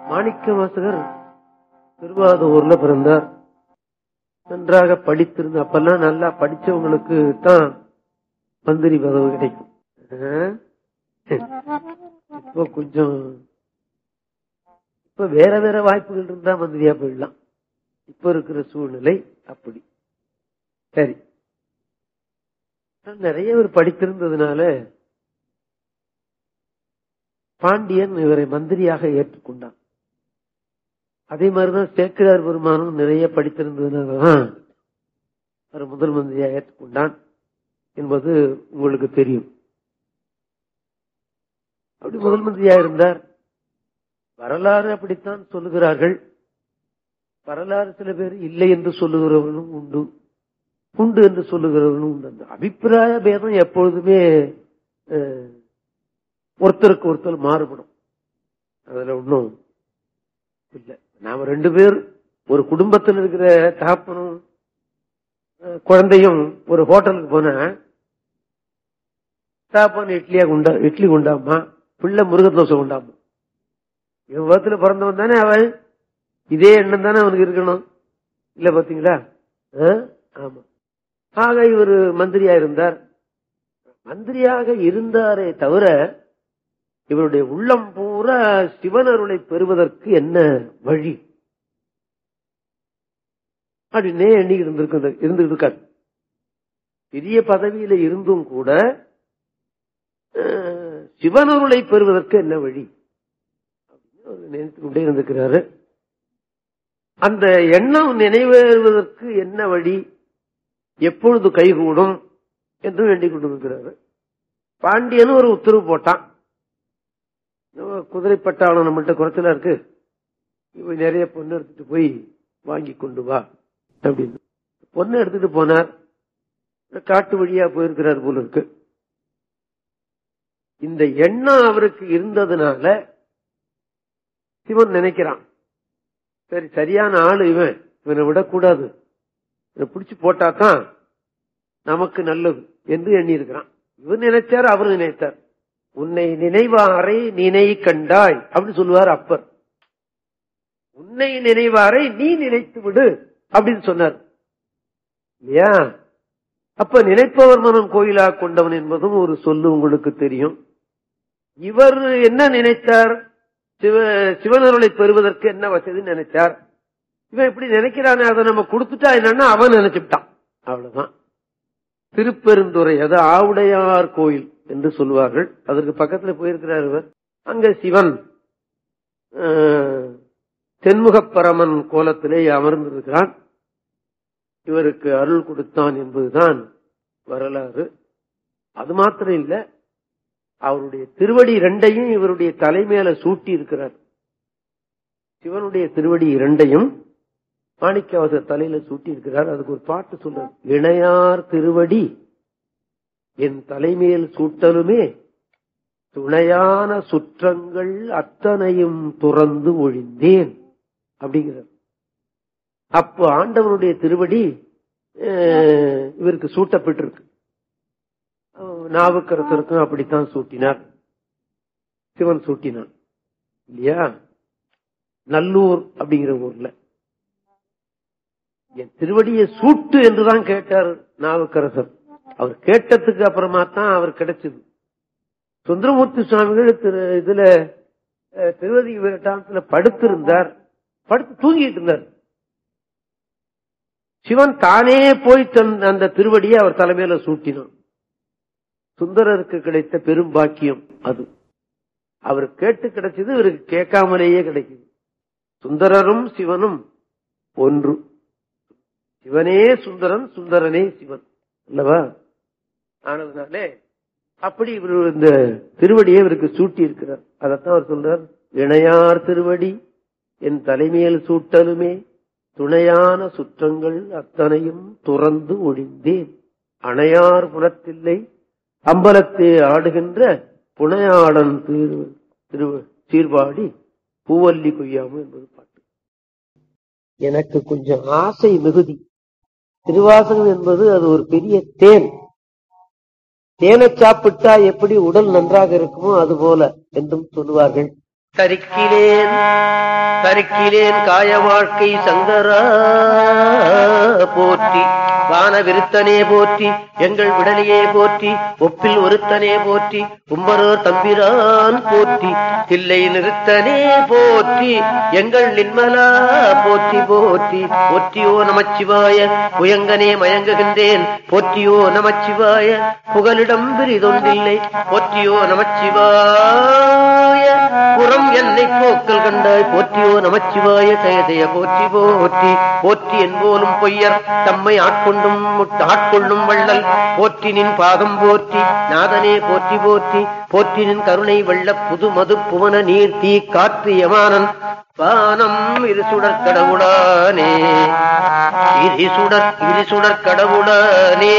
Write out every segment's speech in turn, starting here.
மாணிக்க வாசகர் திருவாதூர்ல பிறந்தார் நன்றாக படித்திருந்த அப்பெல்லாம் நல்லா படிச்சவங்களுக்கு தான் மந்திரி பதவி கிடைக்கும் ஆஹ். இப்போ கொஞ்சம் இப்ப வேற வேற வாய்ப்புகள் இருந்தா மந்திரியா போயிடலாம் இப்ப இருக்கிற சூழ்நிலை அப்படி சரி நிறைய பேர் படித்திருந்ததுனால பாண்டியன் இவரை மந்திரியாக ஏற்றுக்கொண்டான் அதே மாதிரிதான் சேக்கிழார் பெருமானும் நிறைய படித்திருந்ததுனாலதான் அவர் முதல் மந்திரியாக ஏற்றுக்கொண்டான் என்பது உங்களுக்கு தெரியும் அப்படி முதல் மந்திரியா இருந்தார் வரலாறு அப்படித்தான் சொல்லுகிறார்கள் வரலாறு சில பேர் இல்லை என்று சொல்லுகிறவர்களும் உண்டு உண்டு என்று சொல்லுகிறவர்களும் உண்டு அந்த அபிப்பிராய பேதம் எப்பொழுதுமே அஹ், ஒருத்தருக்கு ஒருத்தர் மாறுபடும் அதுல ஒன்றும் இல்ல நாம ரெண்டு பேர் ஒரு குடும்பத்தில் இருக்கிற தகப்பனும் அஹ், குழந்தையும் ஒரு ஹோட்டலுக்கு போனா தகப்பன் இட்லியா குண்டா இட்லி குண்டாமா பிள்ளை முருக தோசை குண்டாமா இவன் விதத்துல பிறந்தவன் தானே அவன் இதே எண்ணம் தானே அவனுக்கு இருக்கணும் இல்ல பாத்தீங்களா ஆ? ஆமா ஆக இவர் மந்திரியா இருந்தார் மந்திரியாக இருந்தாரே தவிர இவருடைய உள்ளம் பூரா சிவன் அருளை பெறுவதற்கு என்ன வழி அப்படின்னே எண்ணிக்கிட்டு இருந்திருக்கு இருந்துகிட்டு இருக்காரு பெரிய பதவியில இருந்தும் கூட அஹ், சிவன் அருளை பெறுவதற்கு என்ன வழி அப்படின்னு அவர் நினைத்துக் கொண்டே இருந்திருக்கிறாரு அந்த எண்ணம் நினைவேறுவதற்கு என்ன வழி எப்பொழுது கைகூடும் என்று வேண்டிக் கொண்டிருக்கிறாரு பாண்டியனும் ஒரு உத்தரவு போட்டான் நம்ம குதிரை பட்டாளம் நம்மள்ட்ட குறைச்சலா இருக்கு இவ நிறைய பொண்ணு எடுத்துட்டு போய் வாங்கி கொண்டு வா அப்படின்னு பொண்ணு எடுத்துட்டு போனார் காட்டு வழியா போயிருக்கிறார் போல இருக்கு இந்த எண்ணம் அவருக்கு இருந்ததுனால சிவன் நினைக்கிறான் சரி சரியான ஆளு இவன் இவனை விடக்கூடாது இவனை பிடிச்சு போட்டாதான் நமக்கு நல்லது என்று எண்ணி இருக்கிறான் இவர் நினைச்சார் அவர் நினைத்தார் உன்னை நினைவாரை நினை கண்டாய் அப்படின்னு சொல்லுவார் அப்பர் உன்னை நினைவாரை நீ நினைத்து விடு அப்படின்னு சொன்னார் இல்லையா அப்ப நினைப்பவர் மனம் கோயிலா கொண்டவன் என்பதும் ஒரு சொல்லு உங்களுக்கு தெரியும் இவர் என்ன நினைத்தார் சிவ சிவனருளை பெறுவதற்கு என்ன வசதி நினைச்சார் இவன் இப்படி நினைக்கிறானே அதை நம்ம கொடுத்துட்டா என்னன்னா அவன் நினைச்சுட்டான் அவ்வளவுதான் திருப்பெருந்துறை அது ஆவுடையார் கோயில் என்று சொல்லுவார்கள் அதற்கு பக்கத்துல போயிருக்கிறார் இவர் அங்க சிவன் அஹ், தென்முகப்பரமன் கோலத்திலே அமர்ந்திருக்கிறான் இவருக்கு அருள் கொடுத்தான் என்பதுதான் வரலாறு அது மாத்திரம் இல்ல அவருடைய திருவடி இரண்டையும் இவருடைய தலைமையில சூட்டி இருக்கிறார் சிவனுடைய திருவடி இரண்டையும் மாணிக்கவாசர் தலையில சூட்டி இருக்கிறார் அதுக்கு ஒரு பாட்டு சொல்றார் இணையார் திருவடி என் தலைமையில் சூட்டலுமே துணையான சுற்றங்கள் அத்தனையும் துறந்து ஒழிந்தேன் அப்படிங்கிறார் அப்போ ஆண்டவனுடைய திருவடி அஹ், இவருக்கு சூட்டப்பட்டிருக்கு அஹ், நாவுக்கரசருக்கும் அப்படித்தான் சூட்டினார் சிவன் சூட்டினான் இல்லையா நல்லூர் அப்படிங்கிற ஊர்ல என் திருவடியை சூட்டு என்றுதான் கேட்டார் நாவுக்கரசர் அவர் கேட்டதுக்கு அப்புறமா தான் அவர் கிடைச்சது சுந்தரமூர்த்தி சுவாமிகள் திரு இதுல அஹ், திருவதி வீரட்டானத்துல படுத்திருந்தார் படுத்து தூங்கிட்டு இருந்தார் சிவன் தானே போய் தன் அந்த திருவடியை அவர் தலைமையில சூட்டினான் சுந்தரருக்கு கிடைத்த பெரும் பாக்கியம் அது அவர் கேட்டு கிடைச்சது இவருக்கு கேட்காமலேயே கிடைக்குது சுந்தரரும் சிவனும் ஒன்று சிவனே சுந்தரன் சுந்தரனே சிவன் அல்லவா ஆனதுனாலே அப்படி இவர் இந்த திருவடியை இவருக்கு சூட்டி இருக்கிறார் அதைத்தான் அவர் சொல்றார் இணையார் திருவடி என் தலைமையில் சூட்டலுமே துணையான சுற்றங்கள் அத்தனையும் துறந்து ஒழிந்தேன் அணையார் புறத்தில்லை அம்பலத்தே ஆடுகின்ற புனையாளன் திரு திரு சீர்பாடி பூவல்லி கொய்யாமு என்பது பாட்டு எனக்கு கொஞ்சம் ஆசை மிகுதி திருவாசகம் என்பது அது ஒரு பெரிய தேன் தேனை சாப்பிட்டா எப்படி உடல் நன்றாக இருக்குமோ அது போல என்றும் சொல்லுவார்கள் தரிக்கிலேன் தரிக்கிலேன் காய வாழ்க்கை சங்கரா போற்றி வான விருத்தனே போற்றி எங்கள் விடலையே போற்றி ஒப்பில் ஒருத்தனே போற்றி உம்பரோர் தம்பிரான் போற்றி தில்லை நிறுத்தனே போற்றி எங்கள் நின்மலா போற்றி போற்றி போற்றியோ நமச்சிவாய புயங்கனே மயங்குகின்றேன் போற்றியோ நமச்சிவாய புகலிடம் பிரிதொன்றில்லை போற்றியோ நமச்சிவாய புறம் என்னை போக்கல் கண்டாய் போற்றியோ நமச்சிவாய ஜெய போற்றி போற்றி போற்றி என்போலும் பொய்யர் தம்மை ஆட்கொண்டும் முட்- ஆட்கொள்ளும் வள்ளல் போற்றி நின் பாகம் போற்றி நாதனே போற்றி போற்றி போற்றி நின் கருணை வெள்ள புது மது புவன நீர் தீ காற்று யமானன் பானம் இருசுடர் கடவுளானே இரிசுடர் இரிசுடர் கடவுளானே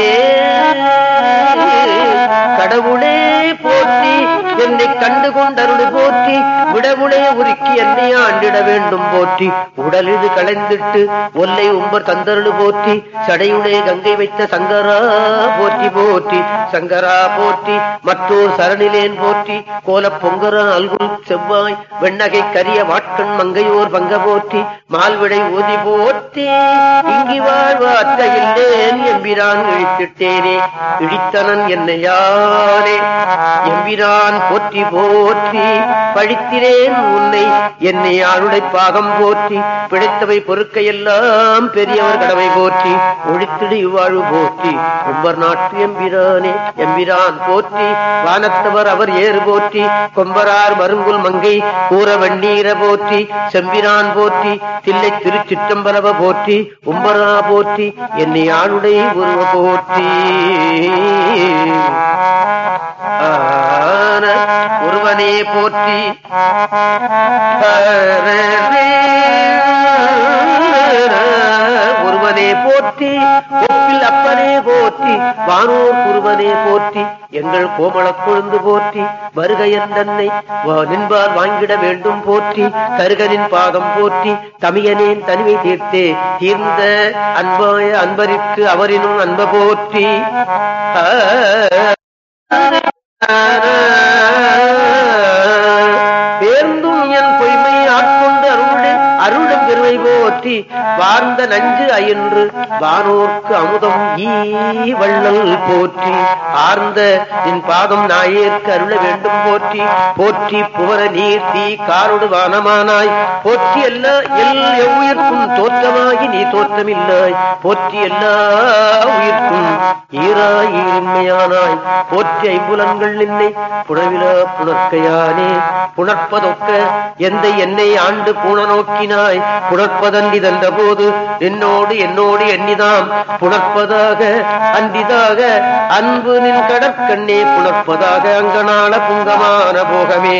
கடவுளே போற்றி என்னை கண்டு கொண்டருளு போற்றி விடவுளே உருக்கி என்னை ஆண்டிட வேண்டும் போற்றி உடலிது களைந்திட்டு ஒல்லை உம்பர் தந்தருளு போற்றி சடையுளே கங்கை வைத்த சங்கரா போற்றி போற்றி சங்கரா போற்றி மற்றோர் சரணிலேன் போற்றி கோலப் பொங்கரா அல்குல் செவ்வாய் வெண்ணகை கரிய வாட்கண் மங்கையோர் பங்க போற்றி மால்விடை ஓதி போற்றி இங்கி வாழ்வாற்ற இல்லேன் எம்பிரான் இழித்திட்டேனே இழித்தனன் என்னை யானே எம்பிரான் போற்றி போற்றி பழித்தினேன் உன்னை என்னை ஆளுடை பாகம் போற்றி பிழைத்தவை பொறுக்க எல்லாம் பெரியவர் கடவை போற்றி ஒழித்திடு இவ்வாழ்வு போற்றி உம்பர் நாட்டு எம்பிரானே எம்பிரான் போற்றி வானத்தவர் அவர் ஏறு போற்றி கொம்பரார் மருங்குல் மங்கை கூற வெண்ணீர போற்றி செம்பிரான் போற்றி தில்லை திருச்சிற்றம்பலவ போற்றி உம்பரா போற்றி என்னை ஆளுடை உருவ போற்றி ஆன ஒருவனே போற்றி ஒருவனே போற்றி ஒப்பில் அப்பனே போற்றி வானோர் குருவனே போற்றி எங்கள் கோமளக் கொழுந்து போற்றி வருக தன்னை நின்பால் வாங்கிட வேண்டும் போற்றி கருகனின் பாகம் போற்றி தமியனேன் தனிமை தீர்த்தே தீர்ந்த அன்பாய அன்பரிற்கு அவரினும் அன்ப போற்றி ஆ பேர்ந்தும் என் பொய்மை ஆட்கொண்டு அருளுடன் அருளும் பெருமை போற்றி வார்ந்த நஞ்சு அயன்று வானோர்க்கு அமுதம் ஈ வள்ளல் போற்றி ஆர்ந்த என் பாதம் நாயேற்கு அருள வேண்டும் போற்றி போற்றி புவர நீர் தீ காரொடு வானமானாய் போற்றி எல்லா எல் எவ்வுயிர்க்கும் தோற்றமாகி நீ தோற்றமில்லாய் போற்றி எல்லா உயிர்க்கும் ஈராய் ஈரின்மையானாய் போற்றி ஐம்புலன்கள் நின்னை புனவிலா புணர்க்கையானே புணர்ப்பதொக்க எந்த என்னை ஆண்டு பூண நோக்கினாய் புணர்ப்பதன்றி தந்த போது என்னோடு என்னோடு எண்ணிதாம் புணர்ப்பதாக அன்றிதாக அன்பு நின் கடற்கண்ணே புணர்ப்பதாக அங்கனால புங்கமான போகமே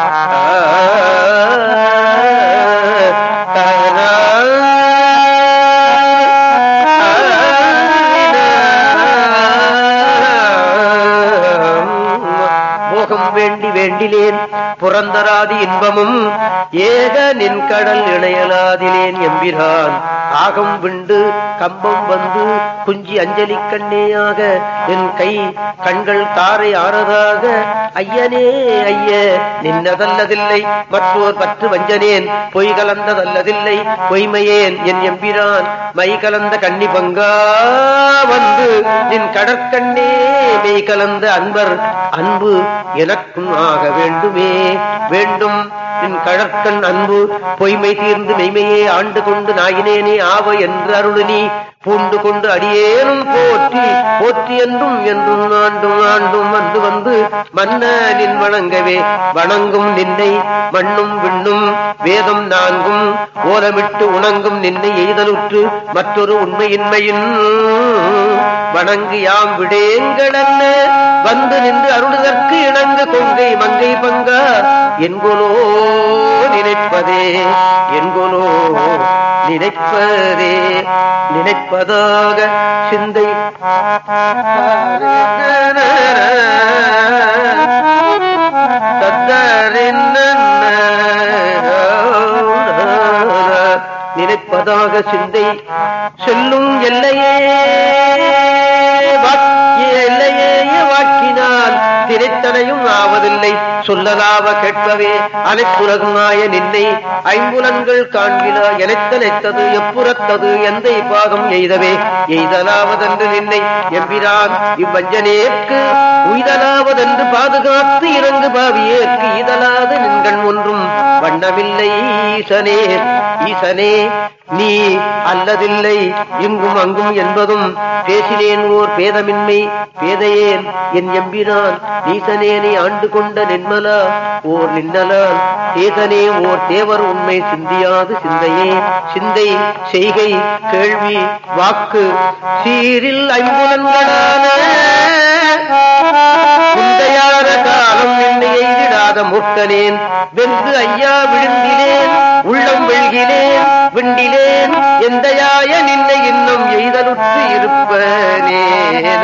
போகம் வேண்டி வேண்டிலேன் புறந்தராதி இன்பமும் ஏக நின் கடல் இணையலாதிலேன் எம்பிரான் ஆகம் விண்டு கம்பம் வந்து குஞ்சி அஞ்சலி கண்ணேயாக என் கை கண்கள் தாரை ஆறதாக ஐயனே ஐய நின்னதல்லதில்லை மற்றோர் பற்று வஞ்சனேன் பொய் கலந்ததல்லதில்லை பொய்மையேன் என் எம்பிரான் மை கலந்த கன்னி பங்கா வந்து நின் கடற்கண்ணே மெய் கலந்த அன்பர் அன்பு எனக்கும் ஆக வேண்டுமே வேண்டும் நின் கடற்கண் அன்பு பொய்மை தீர்ந்து மெய்மையே ஆண்டு கொண்டு நாயினேனே ஆவ என்று அருளு நீ பூண்டு கொண்டு அடியேனும் போற்றி போற்றி என்றும் என்றும் ஆண்டும் ஆண்டும் வந்து வந்து மன்ன நின் வணங்கவே வணங்கும் நின்னை மண்ணும் விண்ணும் வேதம் நான்கும் ஓலமிட்டு உணங்கும் நின்னை எய்தலுற்று மற்றொரு உண்மையின்மையின் வணங்கு யாம் விடேங்களல்ல வந்து நின்று அருளுதற்கு இணங்கு கொங்கை மங்கை பங்கா என்கொலோ நினைப்பதே என்கொலோ நினைப்பதே நினைப்பதாக சிந்தை நினைப்பதாக சிந்தை செல்லும் எல்லையே வாக்கிய எல்லையே வாக்கினால் திரைத்த எத்தனையும் ஆவதில்லை சொல்லலாவ கேட்கவே அனைத்துலகும் ஆய நின்னை ஐம்புலன்கள் காண்கிலா எனத்தனைத்தது எப்புறத்தது எந்த பாகம் எய்தவே எய்தலாவதென்று நின்னை எம்பிரான் இவ்வஞ்சனேற்கு உய்தலாவதென்று பாதுகாத்து இறங்கு பாவியேற்கு ஈதலாது நின்கண் ஒன்றும் வண்ணமில்லை ஈசனே ஈசனே நீ அல்லதில்லை இங்கும் அங்கும் என்பதும் பேசினேன் ஓர் பேதமின்மை பேதையேன் என் எம்பினான் நீசனேனை ஆண்டு கொண்ட நென்மலா ஓர் நின்னலால் தேசனே ஓர் தேவர் உண்மை சிந்தியாது சிந்தையே சிந்தை செய்கை கேள்வி வாக்கு சீரில் ஐம்புலன்களான முந்தையான காலம் என்னை எய்திடாத மூர்க்கனேன் வென்று ஐயா விழுந்திலேன் உள்ளம் வெள்கிலேன் விண்டிலேன் எந்தையாய நின்னை இன்னும் எய்தலுற்று இருப்பனேன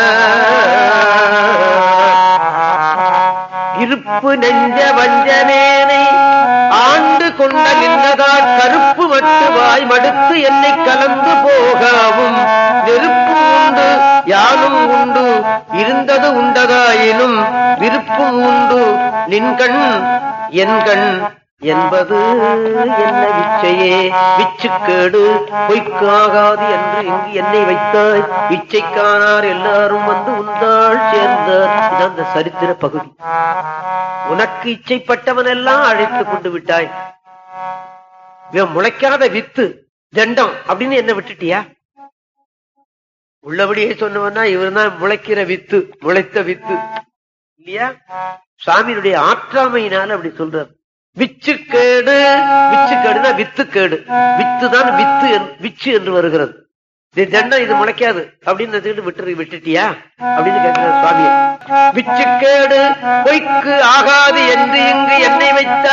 இருப்பு நெஞ்ச வஞ்சமேனை ஆண்டு கொண்ட நின்றதால் கருப்பு மட்டு வாய் மடுத்து என்னை கலந்து போகாவும் நெருப்பு உண்டு யானும் உண்டு இருந்தது உண்டதாயினும் விருப்பும் உண்டு நின்கண் என் கண் என்பது என்ன விச்சையே விச்சுக்கேடு பொய்க்காகாது என்று இங்கு என்னை வைத்தாய் இச்சைக்கானார் எல்லாரும் வந்து உந்தாள் சேர்ந்தார் இது அந்த சரித்திர பகுதி உனக்கு இச்சைப்பட்டவன் எல்லாம் அழைத்துக் கொண்டு விட்டாய் இவன் முளைக்காத வித்து தண்டம் அப்படின்னு என்ன விட்டுட்டியா உள்ளபடியே சொன்னவன்னா இவர் தான் முளைக்கிற வித்து முளைத்த வித்து இல்லையா சாமியினுடைய ஆற்றாமையினால அப்படி சொல்றார் விச்சுக்கேடு விச்சுக்கேடுனா வித்துக்கேடு வித்து தான் வித்து என்று- விச்சு என்று வருகிறது இது தண்டம் இது முளைக்காது அப்படின்னு நினைச்சுக்கிட்டு விட்டு விட்டுட்டியா அப்படின்னு கேட்கிறார் சுவாமியை விச்சுக்கேடு பொய்க்கு ஆகாது என்று இங்கு என்னை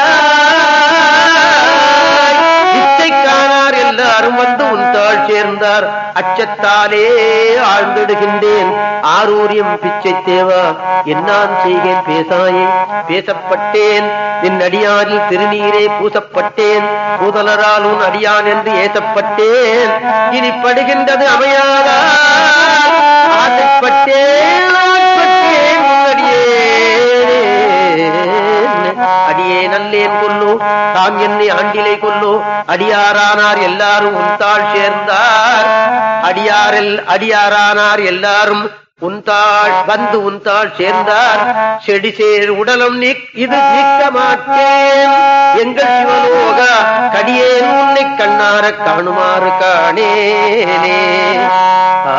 வைத்தாய் வித்தை காணார் எல்லாரும் வந்து உன் தாழ் சேர்ந்தார் அச்சத்தாலே ஆழ்ந்திடுகின்றேன் ஆரூரியம் பிச்சை தேவா என்னான் செய்கேன் பேசாயே பேசப்பட்டேன் நின் அடியாரில் திருநீரே பூசப்பட்டேன் பூதலரால் உன் அடியான் என்று ஏசப்பட்டேன் இனி படுகின்றது அமையாதா ஆசைப்பட்டேன் ஆட்பட்டேன் உன் அடியேன் அடியே நல்லேன் கொல்லோ தாம் என்னை ஆண்டிலை கொல்லோ அடியாரானார் எல்லாரும் உன்தாள் சேர்ந்தார் அடியாரில் அடியாரானார் எல்லாரும் உன்தாள் வந்து உன்தாள் சேர்ந்தார் செடி சேர் உடலம் நீக் இது நீக்க மாட்டேன் எங்கள் சிவலோக கடியேன் உன்னை கண்ணார காணுமாறு காணேனே ஆ,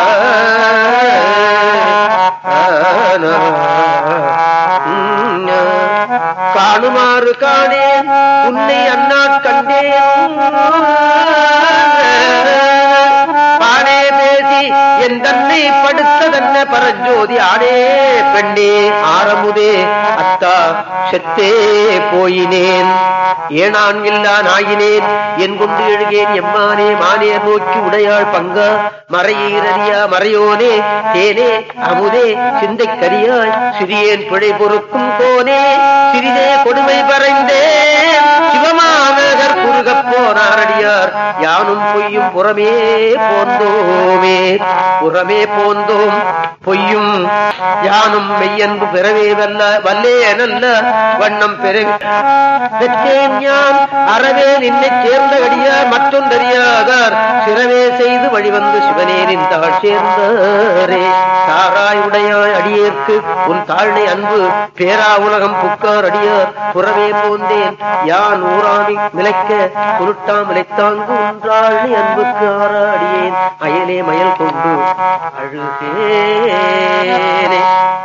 ஆ, ஆ, காணுமாறு காணேன் உன்னை அண்ணா கண்டேன் பாடே பேசி என் தன்னை படுத்ததென்ன பரஞ்சோதி ஆடே பெண்ணே ஆரமுதே அத்தா செத்தே போயினேன் ஏனான் இல்லா நாயினேன் என் கொண்டு எழுகேன் எம்மானே மானே நோக்கி உடையாள் பங்கா மறையீரறியா மறையோனே தேனே அமுதே சிந்தை கரியாய் சிறியேன் பிழை பொறுக்கும் கோனே சிறிதே கொடுமை பறைந்தேன் சிவமாநகர் குறுகப் போனாரடியார் யானும் பொய்யும் புறமே போந்தோமே புறமே போந்தோம் பொய்யும் யானும் மெய்யன்பு பெறவே வல்ல வல்லே நல்ல வண்ணம் பெறவே பெற்றேன் யான் அறவே நின்னை சேர்ந்த அடியார் மற்றொன்றறியாதார் சிறவே செய்து வழிவந்து சிவனே நின்றாள் சேர்ந்தாரே தாராய் உடையாய் அடியேற்கு உன் தாழ்னை அன்பு பேரா உலகம் புக்கார் அடியார் புறவே போந்தேன் யான் ஊராமி மிளைக்க குருட்டா மிளைத்தாங்கு உன்றாழ்னி அன்புக்கு ஆரா அடியேன் அயலே மயல் கொண்டு அழுகேனே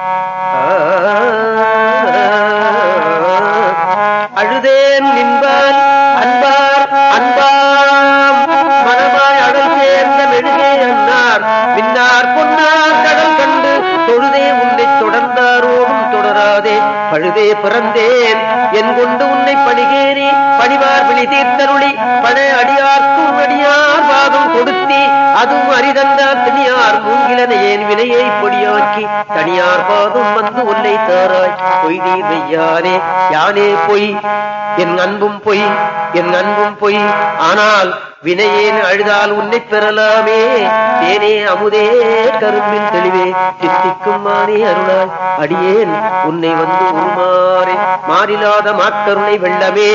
அழுதேன் நின்பால் அன்பார் அன்பாம் மனமாய் அடல் சேர்ந்த மெழுகே அன்னார் மின்னார் பொன்னார் கடல் கண்டு தொழுதே உன்னை தொடர்ந்தாரோடும் தொடராதே பழுதே பிறந்தேன் என் கொண்டு உன்னை பணிகேறி பணிவார் பிணி தீர்த்தருளி பண அடியார்க்கும் அடியார் பாதம் கொடுத்தி அதுவும் அரிதந்தால் தனியார் மூங்கிலன ஏன் வினையை பொடியாக்கி தனியார் பாதம் வந்து உன்னை தாராய் பொய் நீ மெய்யானே யானே பொய் என் அன்பும் பொய் என் அன்பும் பொய் ஆனால் வினையேன் அழுதால் உன்னை பெறலாமே தேனே அமுதே கரும்பின் தெளிவே சித்திக்கும் மானே அருளாய் அடியேன் உன்னை வந்து உருமாறே மாறிலாத மாக்கருணை வெள்ளமே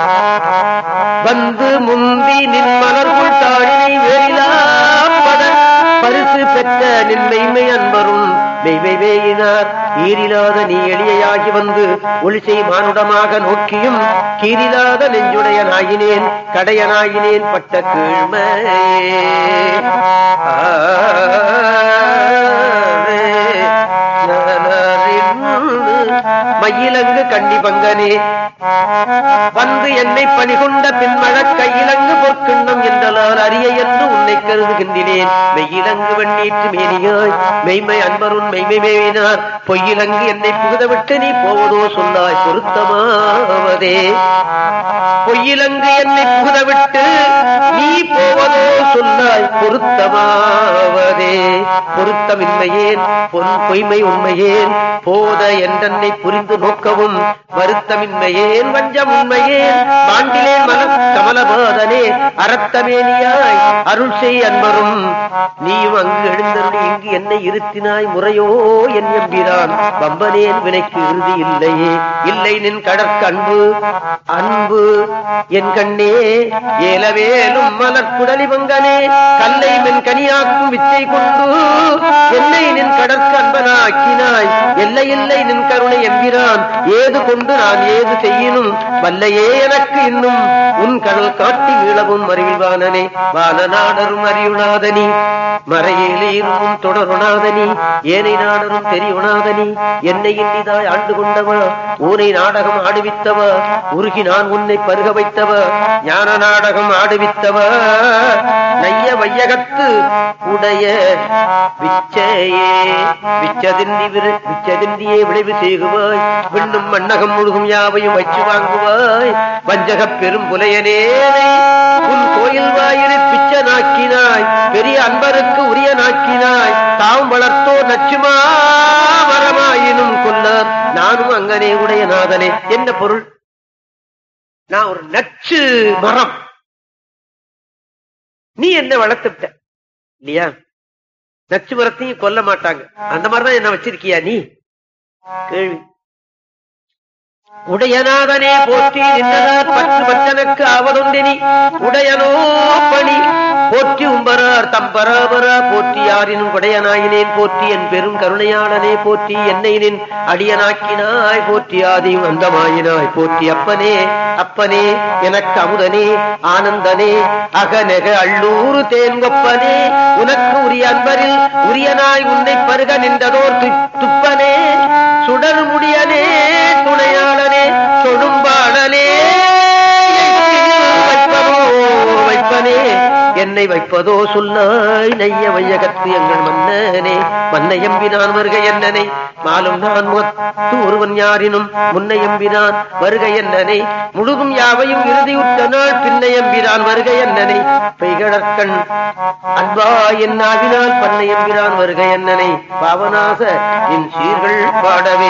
வந்து முந்தி நின் மலர்குள் தாழினை வேறிலா பத பரிசு பெற்ற நின் மெய்மை அன்பரும் மெய்மை வேயினார் ஈரிலாத நீ எளியாகி வந்து ஒளிசை மானுடமாக நோக்கியும் கீரிலாத நெஞ்சுடைய நாயினேன் கடையனாயினேன் பட்ட கீழ்மை மயிலங்கு கண்ணி பங்கனே வந்து என்னை பணிகொண்ட பின்மழ கையிலங்கு பொற்கிண்ணம் என்றலால் அரிய என்று உன்னை கருதுகின்றேன் மெய்யிலங்கு வெண்ணீற்று மேனியாய் மெய்மை அன்பருன் மெய்மை மேவினார் பொய்யிலங்கு என்னை புகுதவிட்டு நீ போவதோ சொன்னாய் பொருத்தமாவதே பொய்யிலங்கு என்னை புகுதவிட்டு நீ போவதோ சொன்னாய் பொருத்தமாவதே பொருத்தமின்மையேன் பொன் பொய்மை உண்மையேன் போத என்றென்னை புரிந்து நோக்கவும் வருத்தமின்மையேன் வஞ்சம் உண்மையேன் மாண்டிலேன் மனம் கமலபாதனே அறத்தமேனியாய் அருள் செய் அன்பரும் நீயும் அங்கு எழுந்தருளி இங்கு என்னை இருத்தினாய் முறையோ என் எம்பிரான் வம்பனேன் வினைக்கு இறுதி இல்லையே இல்லை நின் கடற்கு அன்பு அன்பு என் கண்ணே ஏலவேலும் மலர் குடலி பங்கனே கல்லை மென் கனியாக்கும் விச்சை கொண்டு என்னை நின் கடற்கு அன்பனாக்கினாய் எல்லை இல்லை நின் கருணை எம்பிரான் ஏது கொண்டு நான் ஏது செய்யினும் வல்லையே எனக்கு இன்னும் உன் கடல் காட்டி மீளவும் அறிவில்வானனே வானநாடரும் அறியுணாதனி மறையிலேயும் தொடருணாதனி ஏனை நாடரும் தெரியுணாதனி என்னை இன்னிதாய் ஆண்டு கொண்டவ ஊனை நாடகம் ஆடுவித்தவ உருகி நான் உன்னை பருக வைத்தவ ஞான நாடகம் ஆடுவித்தவ நைய வையகத்து உடைய விச்சையே விச்சதின்றி விரு விச்சதின்றியே விளைவு செய்குவாய் விண்ணும் மண்ணகம் முழுகும் யாவையும் வச்சு வாங்குவாய் வஞ்சகப் பெரும் புலையனேனை உன் கோயில் வாயிலை பிச்ச நாக்கினாய் பெரிய அன்பருக்கு உரிய நாக்கினாய் தாம் வளர்த்தோ நச்சுமா மரமாயினும் கொண்டார் நானும் அங்கனே உடைய நாதனே என்ன பொருள் நான் ஒரு நச்சு மரம் நீ என்ன வளர்த்துட்ட இல்லையா நச்சு மரத்தையும் கொல்ல மாட்டாங்க அந்த மாதிரிதான் என்ன வச்சிருக்கியா நீ கேள்வி உடையநாதனே போற்றி நின்றதார் பற்று பச்சனுக்கு அவதொண்டினி உடையனோ பணி போற்றி உம்பரார் தம்பராபரா போற்றி யாரினும் உடையனாயினேன் போற்றி என் பெரும் கருணையாளனே போற்றி என்னை நின் அடியனாக்கினாய் போற்றி ஆதியும் அந்தமாயினாய் போற்றி அப்பனே அப்பனே எனக்கு அமுதனே ஆனந்தனே அகநெக அள்ளூரு தேன்கொப்பனே உனக்கு உரிய அன்பரில் உரியனாய் உன்னை பருக நின்றதோர் து- துப்பனே சுடர் முடியனே துணையாளனே தொடும்பாடனே வைப்பதோ வைப்பனே என்னை வைப்பதோ சொன்னாய் நைய வையகத்து எங்கள் மன்னனே மன்னையம்பினான் வருக என்னனை மாலும் நான் முகத்து ஒருவன் யாரினும் முன்னையம்பினான் வருக என்னனை முழுதும் யாவையும் இறுதியுற்ற நாள் பின்னையம்பினான் வருக என்னனை பெய்கடற்கண் அன்பா என் ஆவினால் பண்ணையம்பினான் வருக என்னனை பாவனாச என் சீர்கள் பாடவே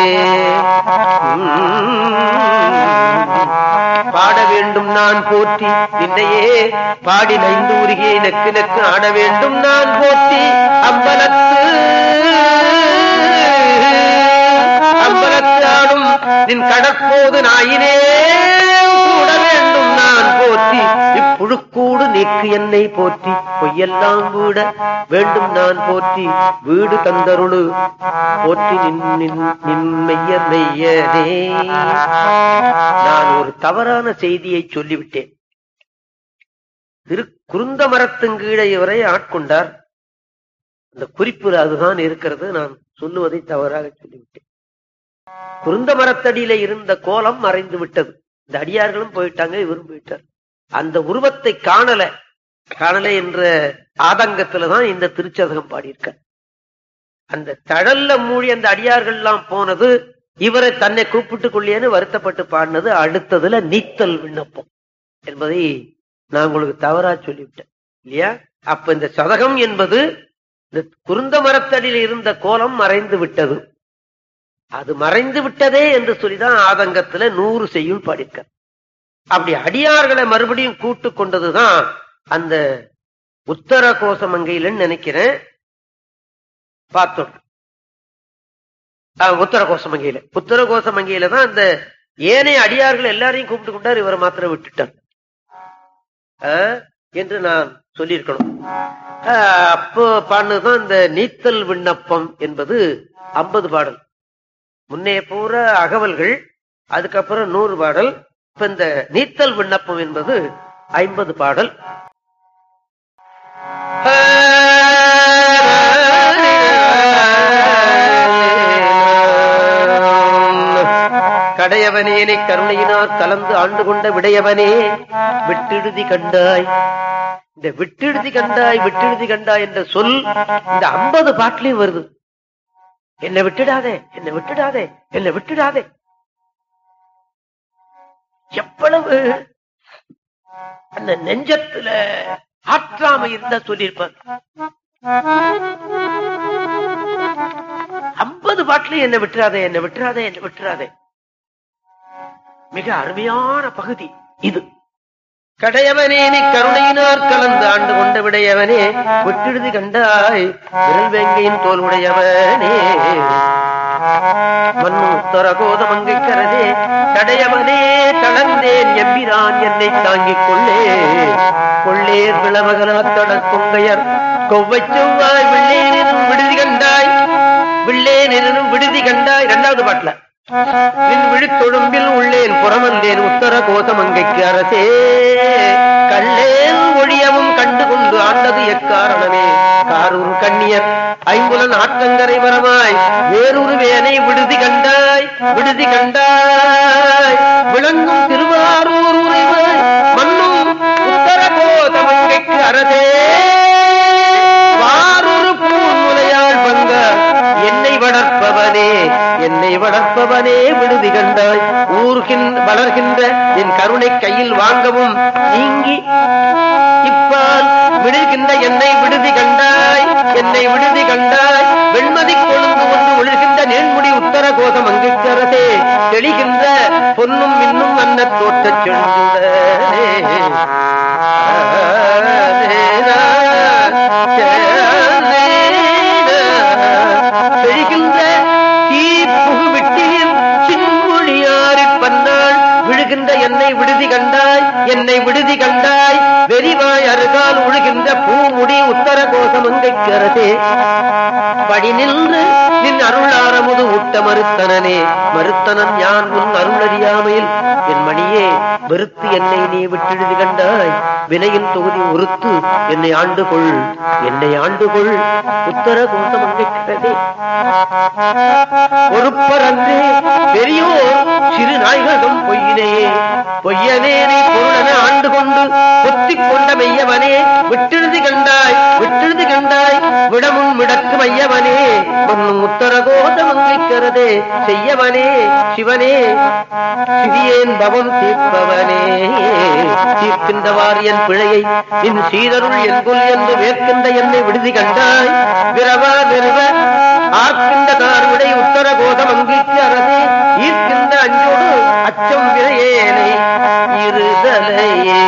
பாட வேண்டும் நான் போற்றி நின்னையே பாடி நைந்து உருகிய நெக்கு நெக்கு ஆட வேண்டும் நான் போற்றி அம்பலத்து அம்பலத்து ஆடும் நின் கடற்போது நாயினே கூட வேண்டும் நான் போற்றி இப்புழுக்கூடு நீக்கு என்னை போற்றி பொய்யெல்லாம் வீட வேண்டும் நான் போற்றி வீடு தந்தருளு போற்றி நின் நின் நின் மெய்யர் மெய்யனே நான் ஒரு தவறான செய்தியை சொல்லிவிட்டேன் திரு குருந்த மரத்துங்கீழே இவரை ஆட்கொண்டார் அந்த குறிப்பில் அதுதான் இருக்கிறது நான் சொல்லுவதை தவறாக சொல்லிவிட்டேன் குருந்த மரத்தடியில இருந்த கோலம் மறைந்து விட்டது இந்த அடியார்களும் போயிட்டாங்க இவரும் போயிட்டார் அந்த உருவத்தை காணல காணல என்ற ஆதங்கத்துலதான் இந்த திருச்சதகம் பாடியிருக்கார் அந்த தழல்ல மூடி அந்த அடியார்கள் எல்லாம் போனது இவரை தன்னை கூப்பிட்டுக் கொள்ளியேன்னு வருத்தப்பட்டு பாடினது அடுத்ததுல நீத்தல் விண்ணப்பம் என்பதை நான் உங்களுக்கு தவறா சொல்லிவிட்டேன் இல்லையா அப்ப இந்த சதகம் என்பது இந்த குருந்த மரத்தடியில் இருந்த கோலம் மறைந்து விட்டது அது மறைந்து விட்டதே என்று சொல்லிதான் ஆதங்கத்துல நூறு செய்யுள் படிக்க அப்படி அடியார்களை மறுபடியும் கூட்டு கொண்டதுதான் அந்த உத்தர கோசமங்கையிலன்னு நினைக்கிறேன் பார்த்தோம் ஆஹ், உத்தர கோசமங்கையில உத்தர கோசமங்கையில தான் அந்த ஏனைய அடியார்கள் எல்லாரையும் கூப்பிட்டு கொண்டார் இவரை மாத்திரம் விட்டுட்டார் ஆஹ், என்று நான் சொல்லியிருக்கணும் ஆஹ், அப்போ பாடுனதுதான் இந்த நீத்தல் விண்ணப்பம் என்பது ஐம்பது பாடல் முன்னே பூரா அகவல்கள் அதுக்கப்புறம் நூறு பாடல் இப்ப இந்த நீத்தல் விண்ணப்பம் என்பது ஐம்பது பாடல் கடையவனேனை கருணையினார் கலந்து ஆண்டு கொண்ட விடையவனே விட்டெழுதி கண்டாய் இந்த விட்டெழுதி கண்டாய் விட்டெழுதி கண்டாய் என்ற சொல் இந்த ஐம்பது பாட்டிலையும் வருது என்னை விட்டுடாதே என்னை விட்டுடாதே என்னை விட்டுடாதே எவ்வளவு அந்த நெஞ்சத்துல ஆற்றாமை இருந்தா சொல்லியிருப்பார் ஐம்பது பாட்டிலையும் என்னை விட்டுறாதே என்னை விட்டுறாதே என்னை விட்டுறாதே மிக அருமையான பகுதி இது கடையவனேனை கருணையினார் கலந்து ஆண்டு கொண்ட விடையவனே விட்டெழுதி கண்டாய் விரல் வேங்கையின் தோல் உடையவனே மண்ணு உத்தர கோதமங்கை கரதே கடையவனே தளர்ந்தேன் எம்பிரான் என்னை தாங்கிக் கொள்ளே கொள்ளேர் விளவகனாத்தட கொங்கையர் கொவ்வை செவ்வாய் வில்லேனும் விடுதி கண்டாய் வில்லேனும் விடுதி கண்டாய் இரண்டாவது பாட்டுல நின் விழித்தொழும்பில் உள்ளேன் புறமந்தேன் உத்தர கோசமங்கைக்கு அரசே கல்லேல் ஒழியவும் கண்டு கொண்டு ஆண்டது எக்காரணமே காரூர் கண்ணியர் ஐம்புலன் ஆற்றங்கரை மரமாய் வேறொரு வேனை விடுதி கண்டாய் விடுதி கண்டாய் விளங்கும் திருவாரூர் உறைவாய் மண்ணும் உத்தர கோசமங்கைக்கு அரசே வாரொரு பூமுலையாள் பங்க என்னை வளர்ப்பவனே என்னை வளர்ப்பவனே விடுதி கண்டாய் ஊர்கின் வளர்கின்ற என் கருணை கையில் வாங்கவும் நீங்கி இப்பால் விடுகின்ற என்னை விடுதி கண்டாய் என்னை விடுதி கண்டாய் வெண்மதி கொழுந்து ஒன்று ஒழுகின்ற நேன்முடி உத்தர கோசம் அங்கிச்சரசே தெளிகின்ற பொன்னும் மின்னும் அன்ன தோற்றச் செழுந்துடனே பெழுகின்ற தீ புகு விட்டியில் சின்மொழியாரிற் பன்னாள் விழுகின்ற என்னை விடுதி கண்டாய் என்னை விடுதி கண்டாய் வெறிவாய் அருகால் உழுகின்ற பூமுடி உத்தர கோசமங்கைக்கு அரசே படி நின்று நின் அருளாரமுது ஊட்ட மறுத்தனனே மறுத்தனன் யான் உன் அருளறியாமையில் என் மணியே வெறுத்து என்னை நீ விட்டெழுதி கண்டாய் வினையின் தொகுதி உறுத்து என்னை ஆண்டு கொள் என்னை ஆண்டு கொள் உத்தர கோசமங்கைக்கிறதே பொறுப்பரன்றே பெரியோர் சிறு நாய்களும் பொய்யினையே பொய்யனேனை பொருளன ஆண்டு கொண்டு பொத்திக் கொண்ட மெய்யவனே விட்டெழுதி கண்டாய் விட்டெழுதி கண்டாய் விடமும் விடக்கு மையவனே மண்ணும் உத்தர கோசமங்கைக்கிறதே செய்யவனே சிவனே சிறியேன் பவம் தீர்ப்பவனே தீர்க்கின்றவார் என் பிழையை என் சீரருள் என்கொல் என்று வேர்க்கின்ற என்னை விடுதி கண்டாய் விரவ விரவ ஆர்க்கின்ற தார்விடை உத்தர கோதம் அங்கிக்கு அரசே ஈர்க்கின்ற அஞ்சோடு அச்சம் விரையேனை இருதலையே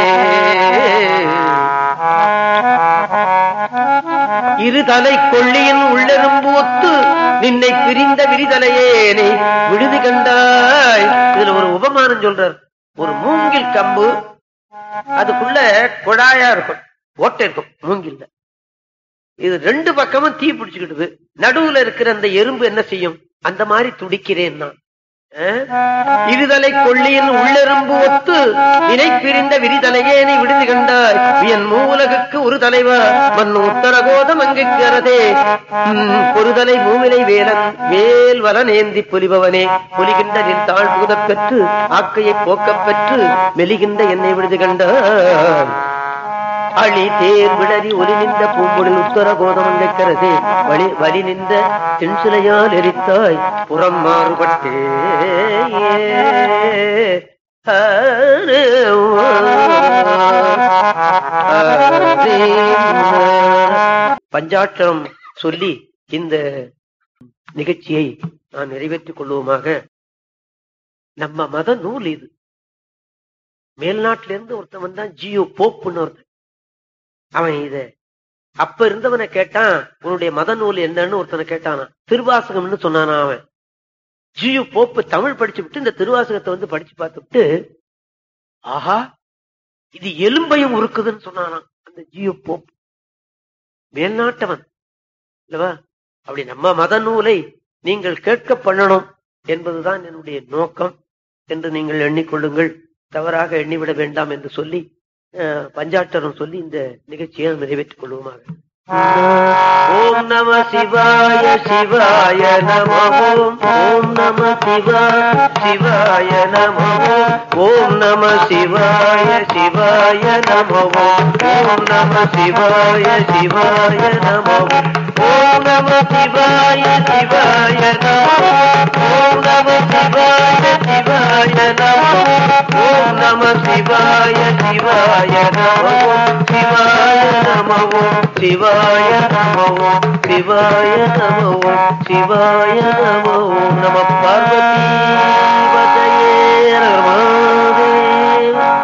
இருதலை கொள்ளியின் உள்ளெரும்பு ஒத்து நின்னை பிரிந்த விரிதலையேனை விடுதி கண்டாய் இதுல ஒரு உபமானம் சொல்றார் ஒரு மூங்கில் கம்பு அதுக்குள்ள குழாயா இருக்கும் ஓட்டை இருக்கும் மூங்கில்ல இது ரெண்டு பக்கமும் தீ பிடிச்சுக்கிட்டுது நடுவுல இருக்கிற அந்த எறும்பு என்ன செய்யும் அந்த மாதிரி துடிக்கிறேன் நான் அஹ்? இருதலை கொள்ளியின் உள்ளெரும்பு ஒத்து நினை பிரிந்த விரிதலையே நீ விடுதி கண்டாய் என் மூலகுக்கு ஒரு தலைவா மண் உத்தரகோதம் அங்குக்கு அரதே பொறுதலை மூவிலை வேலன் வேல் வலன் ஏந்தி பொலிபவனே பொலிகின்ற நின் தாழ் புகுதப் பெற்று ஆக்கையை போக்கப் பெற்று மெலிகின்ற என்னை விடுதி கண்டாய் அழி தேர் விடறி ஒலி நின்ற பூம்பொழில் உத்தர கோதமங்கைக்கரசே வழி வலி நின்ற தென்சிலையால் எரித்தாய் புறம் மாறுபட்டே ஆரே, ஆரே, பஞ்சாட்சரம் சொல்லி இந்த நிகழ்ச்சியை நான் நிறைவேற்றிக் கொள்வோமாக நம்ம மத நூல் இது மேல்நாட்டில இருந்து ஒருத்தன் வந்தான் ஜியோ போப்புன்னு ஒருத்தன் அவன் இத அப்ப இருந்தவனை கேட்டான் உன்னுடைய மத நூல் என்னன்னு ஒருத்தனை கேட்டானா திருவாசகம்னு சொன்னானா அவன் ஜியு போப்பு தமிழ் படிச்சு விட்டு இந்த திருவாசகத்தை வந்து படிச்சு பார்த்துட்டு ஆஹா இது எலும்பையும் உருக்குதுன்னு சொன்னானாம் அந்த ஜியு போப் மேல்நாட்டவன் இல்லவா அப்படி நம்ம மத நூலை நீங்கள் கேட்க பண்ணணும் என்பதுதான் என்னுடைய நோக்கம் என்று நீங்கள் எண்ணிக்கொள்ளுங்கள் தவறாக எண்ணிவிட வேண்டாம் என்று சொல்லி அஹ், பஞ்சாட்டரம் சொல்லி இந்த நிகழ்ச்சியை நிறைவேற்றிக் கொள்வோமாக ஓம் நம சிவாய சிவாய நம ஓம் ஓம் நம சிவாய சிவாய நம ஓம் நம சிவாய சிவாய நம ஓம் நம சிவாய சிவாய நம ஓம் நம சிவாய சிவாய நம ஓம் நம சிவாய சிவாய நம ஓம் நம சிவாய சிவாய நம சிவாய நம சிவாய நம சிவாய நம சிவாய நம நம பார்வதி பதையே நம